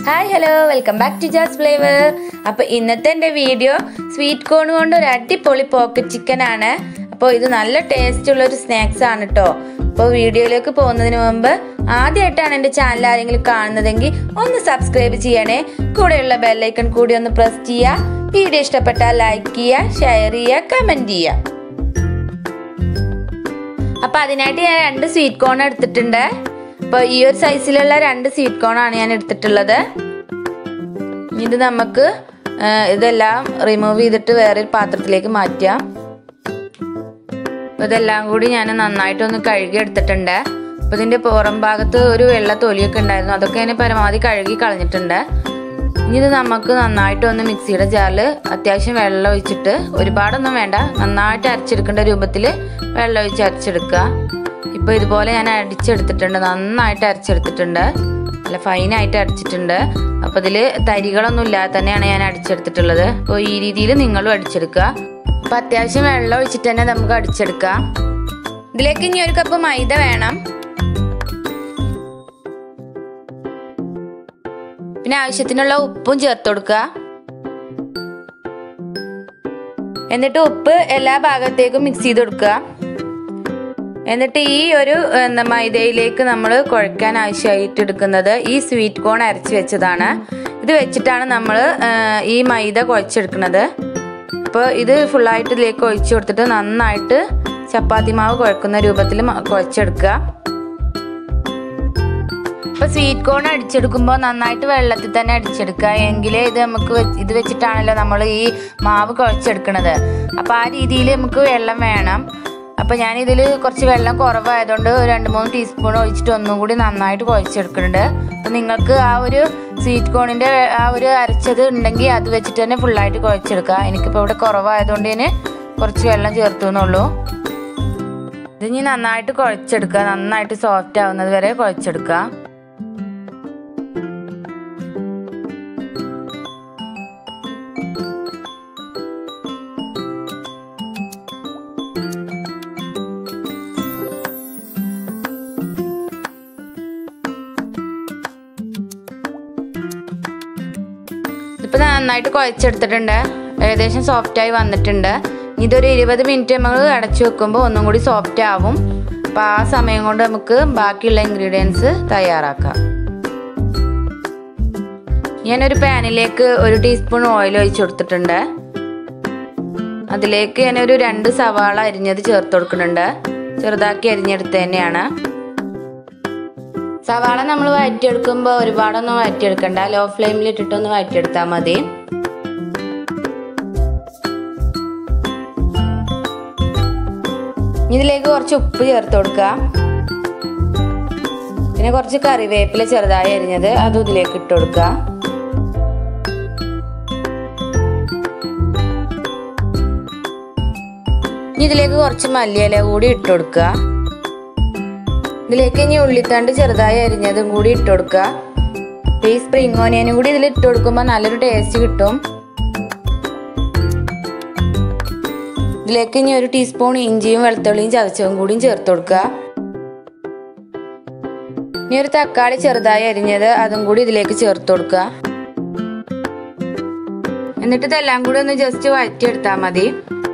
hi hello welcome back to jazz flavour അപ്പോൾ ഇന്നത്തെ എൻ്റെ വീഡിയോ സ്വീറ്റ് കോൺ കൊണ്ട് ഒരു അടിപൊളി പോക്കറ്റ് ചിക്കൻ ആണ് അപ്പോൾ ഇത് നല്ല ടേസ്റ്റ് ഉള്ള ഒരു സ്നാക്സ് ആണ് കേട്ടോ അപ്പോൾ വീഡിയോയിലേക്ക് പോകുന്നതിന് മുമ്പ് ആദ്യമായിട്ടാണ് എൻ്റെ ചാനൽ ആരെങ്കിലും കാണുന്നതെങ്കിൽ ഒന്ന് സബ്സ്ക്രൈബ് ചെയ്യണേ കൂടെയുള്ള ബെല്ലൈക്കൺ കൂടി ഒന്ന് പ്രസ് ചെയ്യുക വീഡിയോ ഇഷ്ടപ്പെട്ടാൽ ലൈക്ക് ചെയ്യുക ഷെയർ ചെയ്യുക കമൻറ്റ് ചെയ്യുക അപ്പൊ അതിനായിട്ട് ഞാൻ രണ്ട് സ്വീറ്റ് കോൺ എടുത്തിട്ടുണ്ട് അപ്പൊ ഈ ഒരു സൈസിലുള്ള രണ്ട് സ്വീറ്റ് കോൺ ആണ് ഞാൻ എടുത്തിട്ടുള്ളത് ഇത് നമുക്ക് ആ, ഇതെല്ലാം റിമൂവ് ചെയ്തിട്ട് വേറെ ഒരു പാത്രത്തിലേക്ക് മാറ്റാം അപ്പൊ ഇതെല്ലാം കൂടി ഞാൻ നന്നായിട്ടൊന്ന് കഴുകി എടുത്തിട്ടുണ്ട് അപ്പൊ ഇതിന്റെ പുറം ഭാഗത്ത് ഒരു വെള്ള തൊലിയൊക്കെ ഉണ്ടായിരുന്നു അതൊക്കെ ഞാൻ പരമാവധി കഴുകി കളഞ്ഞിട്ടുണ്ട് ഇനി ഇത് നമുക്ക് നന്നായിട്ട് ഒന്ന് മിക്സിയുടെ ജാറിൽ അത്യാവശ്യം വെള്ളം ഒഴിച്ചിട്ട് ഒരുപാടൊന്നും വേണ്ട നന്നായിട്ട് അരച്ചെടുക്കേണ്ട രൂപത്തിൽ വെള്ളം ഒഴിച്ച് അരച്ചെടുക്കുക ഇപ്പോൾ ഇതുപോലെ ഞാൻ അടിച്ചെടുത്തിട്ടുണ്ട് നന്നായിട്ട് അരച്ചെടുത്തിട്ടുണ്ട് നല്ല ഫൈനായിട്ട് അരച്ചിട്ടുണ്ട് അപ്പോൾ ഇതിൽ തരികളൊന്നും ഇല്ലാതെ തന്നെയാണ് ഞാൻ അടിച്ചെടുത്തിട്ടുള്ളത് അപ്പോൾ ഈ രീതിയിൽ നിങ്ങളും അടിച്ചെടുക്കുക അപ്പോൾ അത്യാവശ്യം വെള്ളം ഒഴിച്ചിട്ട് തന്നെ നമുക്ക് അടിച്ചെടുക്കാം ഇതിലേക്ക് ഇനി ഒരു കപ്പ് മൈദ വേണം പിന്നെ ആവശ്യത്തിനുള്ള ഉപ്പും ചേർത്ത് കൊടുക്കുക എന്നിട്ട് ഉപ്പ് എല്ലാ ഭാഗത്തേക്കും മിക്സ് ചെയ്ത് കൊടുക്കുക എന്നിട്ട് ഈ ഒരു എന്താ മൈദയിലേക്ക് നമ്മൾ കുഴക്കാൻ ആവശ്യമായിട്ട് എടുക്കുന്നത് ഈ സ്വീറ്റ് കോൺ അരച്ച് വെച്ചതാണ് ഇത് വെച്ചിട്ടാണ് നമ്മൾ ഈ മൈദ കുഴച്ചെടുക്കുന്നത് അപ്പോൾ ഇത് ഫുള്ളായിട്ട് ഇതിലേക്ക് ഒഴിച്ചു കൊടുത്തിട്ട് നന്നായിട്ട് ചപ്പാത്തി മാവ് കുഴക്കുന്ന രൂപത്തിൽ മ- കുഴച്ചെടുക്കുക ഇപ്പൊ സ്വീറ്റ് കോൺ അടിച്ചെടുക്കുമ്പോൾ നന്നായിട്ട് വെള്ളത്തിൽ തന്നെ അടിച്ചെടുക്കുക എങ്കിലേ ഇത് നമുക്ക് വെ- ഇത് വെച്ചിട്ടാണല്ലോ നമ്മൾ ഈ മാവ് കുഴച്ചെടുക്കണത് അപ്പോൾ ആ രീതിയിൽ നമുക്ക് വെള്ളം വേണം അപ്പോൾ ഞാൻ ഇതിൽ കുറച്ച് വെള്ളം കുറവായതുകൊണ്ട് ഒരു രണ്ട് മൂന്ന് ടീസ്പൂൺ ഒഴിച്ചിട്ട് ഒന്നും കൂടി നന്നായിട്ട് കുഴച്ചെടുക്കുന്നുണ്ട് അപ്പോൾ നിങ്ങൾക്ക് ആ ഒരു സ്വീറ്റ് കോണിൻ്റെ ആ ഒരു അരച്ചത് ഉണ്ടെങ്കിൽ അത് വെച്ചിട്ട് തന്നെ ഫുള്ളായിട്ട് കുഴച്ചെടുക്കുക എനിക്കിപ്പോൾ ഇവിടെ കുറവായതുകൊണ്ട് ഞാൻ കുറച്ച് വെള്ളം ചേർത്തു എന്നുള്ളൂ ഇത് ഇനി നന്നായിട്ട് കുഴച്ചെടുക്കുക നന്നായിട്ട് സോഫ്റ്റ് ആവുന്നത് വരെ കുഴച്ചെടുക്കുക ഇപ്പൊ നന്നായിട്ട് കുഴച്ചെടുത്തിട്ടുണ്ട് ഏകദേശം സോഫ്റ്റ് ആയി വന്നിട്ടുണ്ട് ഇനി ഇതൊരു ഇരുപത് മിനിറ്റ് നമ്മൾ അടച്ചു വെക്കുമ്പോൾ ഒന്നും കൂടി സോഫ്റ്റ് ആവും അപ്പൊ ആ സമയം കൊണ്ട് നമുക്ക് ബാക്കിയുള്ള ഇൻഗ്രീഡിയൻസ് തയ്യാറാക്കാം ഞാനൊരു പാനിലേക്ക് ഒരു ടീസ്പൂൺ ഓയിൽ ഒഴിച്ചു കൊടുത്തിട്ടുണ്ട് അതിലേക്ക് ഞാനൊരു രണ്ട് സവാള അരിഞ്ഞത് ചേർത്ത് കൊടുക്കുന്നുണ്ട് ചെറുതാക്കി അരിഞ്ഞെടുത്ത് തന്നെയാണ് സവാള നമ്മൾ വഴറ്റിയെടുക്കുമ്പോൾ ഒരുപാടൊന്നും വഴറ്റിയെടുക്കണ്ട ലോ ഫ്ലെയിമിൽ ഇട്ടിട്ടൊന്ന് വഴറ്റിയെടുത്താൽ മതി ഇതിലേക്ക് കുറച്ച് ഉപ്പ് ചേർത്ത് കൊടുക്കുക പിന്നെ കുറച്ച് കറിവേപ്പില ചെറുതായി അരിഞ്ഞത് അതും ഇതിലേക്ക് ഇട്ട് കൊടുക്കുക ഇനി ഇതിലേക്ക് കുറച്ച് മല്ലിയില കൂടി ഇട്ട് കൊടുക്കുക ഇതിലേക്ക് ഇനി ഉള്ളിത്തണ്ട് ചെറുതായി അരിഞ്ഞതും കൂടി ഇട്ട് കൊടുക്കുക അപ്പൊ ഈ സ്പ്രിംഗ് ഓനിയനും കൂടി ഇതിൽ ഇട്ട് കൊടുക്കുമ്പോൾ നല്ലൊരു ടേസ്റ്റ് കിട്ടും ഇതിലേക്ക് ഇനി ഒരു ടീസ്പൂൺ ഇഞ്ചിയും വെളുത്തുള്ളിയും ചതച്ചതും കൂടിയും ചേർത്ത് കൊടുക്കുക ഇനി ഒരു തക്കാളി ചെറുതായി അരിഞ്ഞത് അതും കൂടി ഇതിലേക്ക് ചേർത്ത് കൊടുക്കുക എന്നിട്ട് ഇതെല്ലാം കൂടി ഒന്ന് ജസ്റ്റ് വഴറ്റിയെടുത്താൽ മതി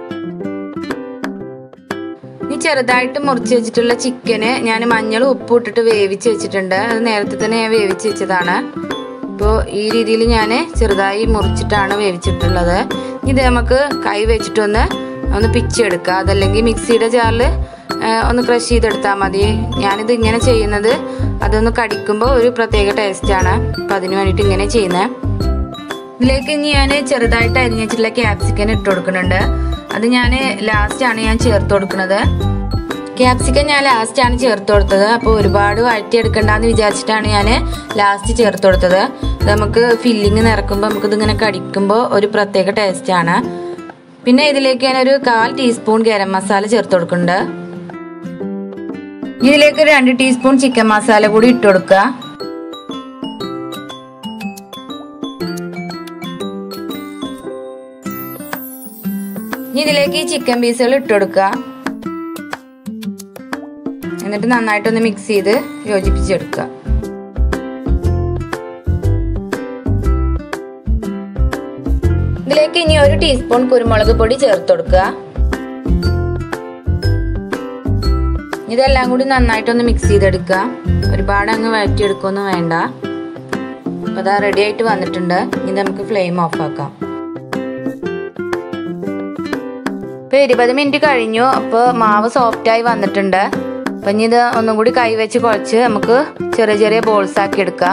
ഇനി ചെറുതായിട്ട് മുറിച്ച് വെച്ചിട്ടുള്ള ചിക്കന് ഞാൻ മഞ്ഞൾ ഉപ്പ് ഇട്ടിട്ട് വേവിച്ച് വെച്ചിട്ടുണ്ട് അത് നേരത്തെ തന്നെ ഞാൻ വേവിച്ച് വെച്ചതാണ് ഇപ്പോൾ ഈ രീതിയിൽ ഞാൻ ചെറുതായി മുറിച്ചിട്ടാണ് വേവിച്ചിട്ടുള്ളത് ഇത് നമുക്ക് കൈ വെച്ചിട്ടൊന്ന് ഒന്ന് പിച്ചെടുക്കുക അതല്ലെങ്കിൽ മിക്സിയുടെ ജാറിൽ ഒന്ന് ക്രഷ് ചെയ്തെടുത്താൽ മതി ഞാനിത് ഇങ്ങനെ ചെയ്യുന്നത് അതൊന്ന് കടിക്കുമ്പോൾ ഒരു പ്രത്യേക ടേസ്റ്റാണ് അപ്പം അതിന് വേണ്ടിയിട്ട് ഇങ്ങനെ ചെയ്യുന്നത് ഇതിലേക്ക് ഇനി ഞാൻ ചെറുതായിട്ട് അരിഞ്ഞ് വെച്ചിട്ടുള്ള ക്യാപ്സിക്കൻ ഇട്ട് കൊടുക്കുന്നുണ്ട് അത് ഞാൻ ലാസ്റ്റ് ആണ് ഞാൻ ചേർത്ത് കൊടുക്കുന്നത് ക്യാപ്സിക്കൻ ഞാൻ ലാസ്റ്റ് ആണ് ചേർത്ത് കൊടുത്തത് അപ്പോൾ ഒരുപാട് വഴറ്റിയെടുക്കണ്ടെന്ന് വിചാരിച്ചിട്ടാണ് ഞാൻ ലാസ്റ്റ് ചേർത്ത് കൊടുത്തത് ഇത് നമുക്ക് ഫില്ലിങ് നിറക്കുമ്പോൾ നമുക്കിത് ഇങ്ങനെ കടിക്കുമ്പോൾ ഒരു പ്രത്യേക ടേസ്റ്റ് ആണ് പിന്നെ ഇതിലേക്ക് ഞാനൊരു കാൽ ടീസ്പൂൺ ഗരം മസാല ചേർത്ത് കൊടുക്കുന്നുണ്ട് ഇതിലേക്ക് ഒരു രണ്ട് ടീസ്പൂൺ ചിക്കൻ മസാല കൂടി ഇട്ട് കൊടുക്കുക ഇനി ഇതിലേക്ക് ഈ ചിക്കൻ പീസുകൾ ഇട്ട് കൊടുക്കുക എന്നിട്ട് നന്നായിട്ടൊന്ന് മിക്സ് ചെയ്ത് യോജിപ്പിച്ചെടുക്കുക ഇതിലേക്ക് ഇനി ഒരു ടീസ്പൂൺ കുരുമുളക് പൊടി ചേർത്ത് കൊടുക്കുക ഇതെല്ലാം കൂടി നന്നായിട്ടൊന്ന് മിക്സ് ചെയ്തെടുക്കുക ഒരുപാട് അങ്ങ് വഴറ്റിയെടുക്കൊന്നും വേണ്ട അപ്പോൾ അതാ റെഡി ആയിട്ട് വന്നിട്ടുണ്ട് ഇനി നമുക്ക് ഫ്ലെയിം ഓഫ് ആക്കാം ഇപ്പോൾ ഇരുപത് മിനിറ്റ് കഴിഞ്ഞു അപ്പോൾ മാവ് സോഫ്റ്റായി വന്നിട്ടുണ്ട് അപ്പം ഇനി ഇത് ഒന്നും കൂടി കൈ വെച്ച് കുഴച്ച് നമുക്ക് ചെറിയ ചെറിയ ബോൾസ് ആക്കി എടുക്കാം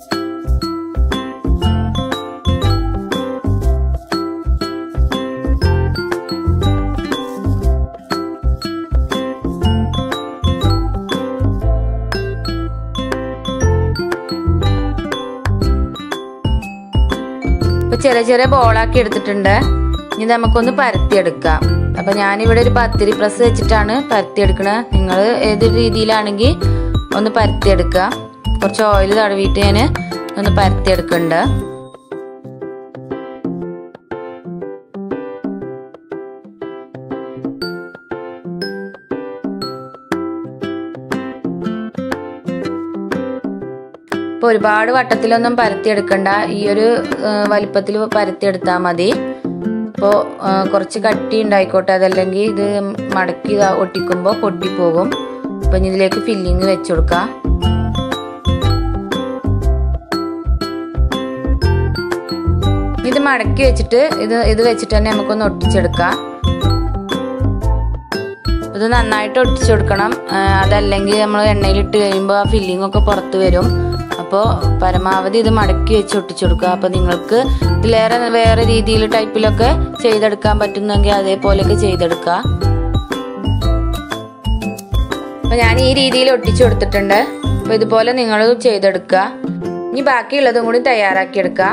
ഇപ്പൊ ചെറിയ ചെറിയ ബോളാക്കി എടുത്തിട്ടുണ്ട് ഇനി നമുക്കൊന്ന് പരത്തിയെടുക്കാം അപ്പൊ ഞാനിവിടെ ഒരു പത്തിരി പ്രസ് വെച്ചിട്ടാണ് പരത്തിയെടുക്കണത് നിങ്ങൾ ഏത് രീതിയിലാണെങ്കിൽ ഒന്ന് പരത്തിയെടുക്കുക കുറച്ച് ഓയിൽ തടവിയിട്ട് ഞാൻ ഒന്ന് പരത്തിയെടുക്കുന്നുണ്ട് ഇപ്പോൾ ഒരുപാട് വട്ടത്തിലൊന്നും പരത്തിയെടുക്കണ്ട ഈ ഒരു വലിപ്പത്തിൽ പരത്തിയെടുത്താൽ മതി ഇപ്പോൾ കുറച്ച് കട്ടി ഉണ്ടായിക്കോട്ടെ അതല്ലെങ്കിൽ ഇത് മടക്കി ഒട്ടിക്കുമ്പോൾ പൊട്ടിപ്പോകും അപ്പം ഇതിലേക്ക് ഫില്ലിങ് വെച്ച് കൊടുക്കാം ഇത് മടക്കി വെച്ചിട്ട് ഇത് ഇത് വെച്ചിട്ട് തന്നെ നമുക്കൊന്ന് ഒട്ടിച്ചെടുക്കാം ഇത് നന്നായിട്ട് ഒട്ടിച്ചു കൊടുക്കണം അതല്ലെങ്കിൽ നമ്മൾ എണ്ണയിലിട്ട് കഴിയുമ്പോൾ ആ ഫില്ലിംഗ് ഒക്കെ പുറത്ത് വരും അപ്പോൾ പരമാവധി ഇത് മടക്കി വെച്ച് ഒട്ടിച്ചു കൊടുക്കുക അപ്പോൾ നിങ്ങൾക്ക് ഇതിലേറെ വേറെ രീതിയിൽ ടൈപ്പിലൊക്കെ ചെയ്തെടുക്കാൻ പറ്റുന്നെങ്കിൽ അതേപോലെയൊക്കെ ചെയ്തെടുക്കുക അപ്പോൾ ഞാൻ ഈ രീതിയിൽ ഒട്ടിച്ചു കൊടുത്തിട്ടുണ്ട് അപ്പോൾ ഇതുപോലെ നിങ്ങൾ ചെയ്തെടുക്കുക ഇനി ബാക്കിയുള്ളതും കൂടി തയ്യാറാക്കി എടുക്കുക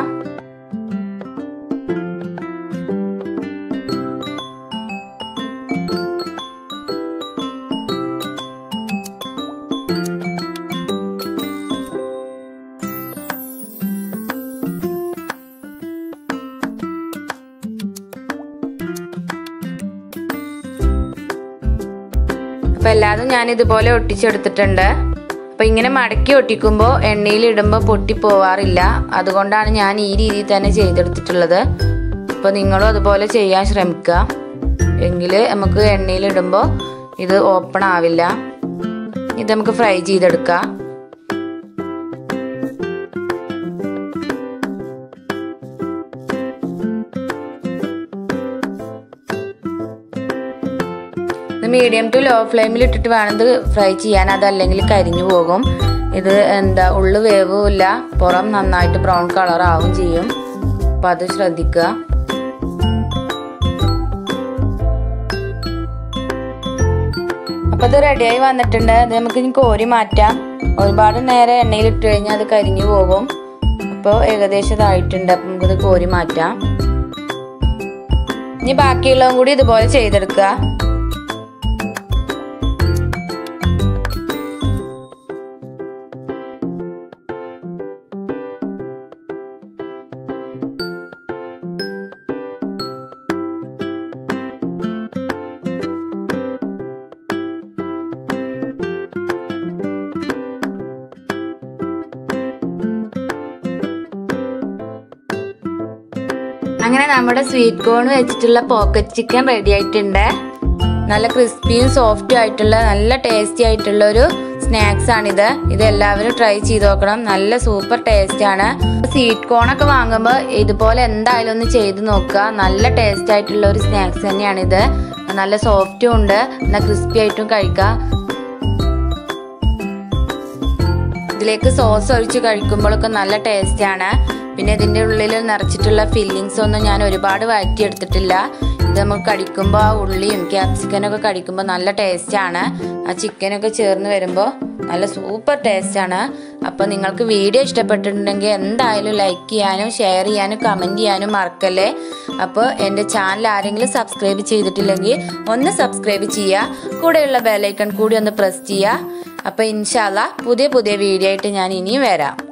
അപ്പം എല്ലാതും ഞാൻ ഇതുപോലെ ഒട്ടിച്ചെടുത്തിട്ടുണ്ട് അപ്പം ഇങ്ങനെ മടക്കി ഒട്ടിക്കുമ്പോൾ എണ്ണയിൽ ഇടുമ്പോൾ പൊട്ടിപ്പോവാറില്ല അതുകൊണ്ടാണ് ഞാൻ ഈ രീതിയിൽ തന്നെ ചെയ്തെടുത്തിട്ടുള്ളത് അപ്പോൾ നിങ്ങളും അതുപോലെ ചെയ്യാൻ ശ്രമിക്കുക എങ്കിൽ നമുക്ക് എണ്ണയിൽ ഇടുമ്പോൾ ഇത് ഓപ്പൺ ആവില്ല ഇത് നമുക്ക് ഫ്രൈ ചെയ്തെടുക്കാം ഇത് മീഡിയം ടു ലോ ഫ്ലെയിമിൽ ഇട്ടിട്ട് വേണം ഇത് ഫ്രൈ ചെയ്യാൻ അതല്ലെങ്കിൽ കരിഞ്ഞു പോകും ഇത് എന്താ ഉള്ളു വേവുമില്ല പുറം നന്നായിട്ട് ബ്രൗൺ കളർ ആവും ചെയ്യും അപ്പം അത് ശ്രദ്ധിക്കുക അപ്പം ഇത് റെഡിയായി വന്നിട്ടുണ്ട് ഇത് നമുക്ക് ഇനി കോരി മാറ്റാം ഒരുപാട് നേരം എണ്ണയിൽ ഇട്ട് കഴിഞ്ഞാൽ അത് കരിഞ്ഞു പോകും അപ്പോൾ ഏകദേശം ഇതായിട്ടുണ്ട് അപ്പം നമുക്കിത് കോരി മാറ്റാം ഇനി ബാക്കിയുള്ളതും കൂടി ഇതുപോലെ ചെയ്തെടുക്കുക അങ്ങനെ നമ്മുടെ സ്വീറ്റ് കോൺ വെച്ചിട്ടുള്ള പോക്കറ്റ് ചിക്കൻ റെഡി ആയിട്ടുണ്ട് നല്ല ക്രിസ്പിയും സോഫ്റ്റും ആയിട്ടുള്ള നല്ല ടേസ്റ്റി ആയിട്ടുള്ള ഒരു സ്നാക്സ് ആണിത് ഇത് എല്ലാവരും ട്രൈ ചെയ്ത് നോക്കണം നല്ല സൂപ്പർ ടേസ്റ്റ് ആണ് സ്വീറ്റ് കോൺ ഒക്കെ വാങ്ങുമ്പോൾ ഇതുപോലെ എന്തായാലും ഒന്ന് ചെയ്ത് നോക്കുക നല്ല ടേസ്റ്റ് ആയിട്ടുള്ള ഒരു സ്നാക്സ് തന്നെയാണിത് നല്ല സോഫ്റ്റും ഉണ്ട് എന്നാൽ ക്രിസ്പി ആയിട്ടും കഴിക്കാം ഇതിലേക്ക് സോസ് ഒഴിച്ച് കഴിക്കുമ്പോഴൊക്കെ നല്ല ടേസ്റ്റ് ആണ് പിന്നെ ഇതിൻ്റെ ഉള്ളിൽ നിറച്ചിട്ടുള്ള ഫില്ലിങ്സ് ഒന്നും ഞാൻ ഒരുപാട് വഴറ്റിയെടുത്തിട്ടില്ല ഇത് നമുക്ക് കടിക്കുമ്പോൾ ആ ഉള്ളിയും ക്യാപ്സിക്കനൊക്കെ കടിക്കുമ്പോൾ നല്ല ടേസ്റ്റാണ് ആ ചിക്കനൊക്കെ ചേർന്ന് വരുമ്പോൾ നല്ല സൂപ്പർ ടേസ്റ്റാണ് അപ്പോൾ നിങ്ങൾക്ക് വീഡിയോ ഇഷ്ടപ്പെട്ടിട്ടുണ്ടെങ്കിൽ എന്തായാലും ലൈക്ക് ചെയ്യാനും ഷെയർ ചെയ്യാനും കമൻറ്റ് ചെയ്യാനും മറക്കല്ലേ അപ്പോൾ എൻ്റെ ചാനൽ ആരെങ്കിലും സബ്സ്ക്രൈബ് ചെയ്തിട്ടില്ലെങ്കിൽ ഒന്ന് സബ്സ്ക്രൈബ് ചെയ്യുക കൂടെയുള്ള ബെല്ലൈക്കൺ കൂടി ഒന്ന് പ്രസ് ചെയ്യുക അപ്പോൾ ഇൻഷാല്ല പുതിയ പുതിയ വീഡിയോ ആയിട്ട് ഞാൻ ഇനിയും വരാം